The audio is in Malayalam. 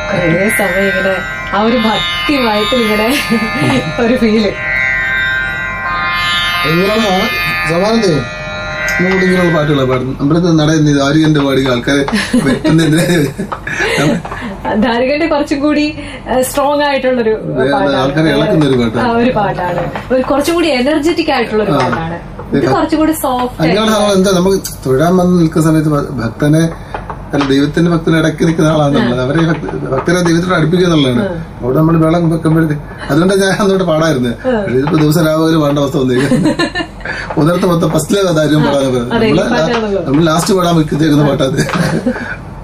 കുറേ സമയം ഇങ്ങനെ ആ ഒരു ഭക്തി മയത്തിൽ ഇങ്ങനെ ഒരു ഫീല് ഇങ്ങനെയാണ് സമാനതയോ നമ്മുടെ ഇങ്ങനെയുള്ള പാട്ടുകളെ പാടുന്നു അമ്പലത്തിൽ നടയുന്നത് ആര്യന്റെ പാടി ആൾക്കാരെ വെട്ടുന്നതിന് ധാരികന്റെ കുറച്ചും കൂടി സ്ട്രോങ് ആയിട്ടുള്ളൊരു പാട്ടാണ്. ആൾക്കാരെ ഇളക്കുന്ന ഒരു പാട്ടാണ്. ആ, ഒരു പാട്ടാണ് ഒരു കുറച്ചും കൂടി എനർജറ്റിക് ആയിട്ടുള്ള ഒരു പാട്ടാണ് ഇത് കുറച്ചും കൂടി സോഫ്റ്റ് അതിനാണ് നമ്മൾ എന്താ നമുക്ക് തൊഴാൻ വന്ന് നിൽക്കുന്ന സമയത്ത് ഭ- ഭക്തനെ അല്ല ദൈവത്തിന്റെ ഭക്തനെ ഇടയ്ക്ക് നിൽക്കുന്ന ആളാണ് നമ്മളത് അവരെ ഭക്ത- ഭക്തരെ ദൈവത്തോട് അടുപ്പിക്കുക എന്നുള്ളതാണ് അവിടെ നമ്മൾ വെള്ളം വെക്കുമ്പോഴത്തേക്ക് അതുകൊണ്ട് ഞാൻ അന്നോട്ട് പാടായിരുന്നു ഇതിപ്പോ ദിവസം രാവിലെ പാടേണ്ട അവസ്ഥ വന്നിരിക്കുന്നു ഒന്നിടത്ത് മൊത്തം ഫസ്റ്റിലെ കാര്യം പാടാൻ അതെ, ഈ നമ്മള് പാട്ടാണല്ലോ. നമ്മൾ ലാസ്റ്റ് പാടാൻ വെക്കുന്നേക്കുന്ന പാട്ടത്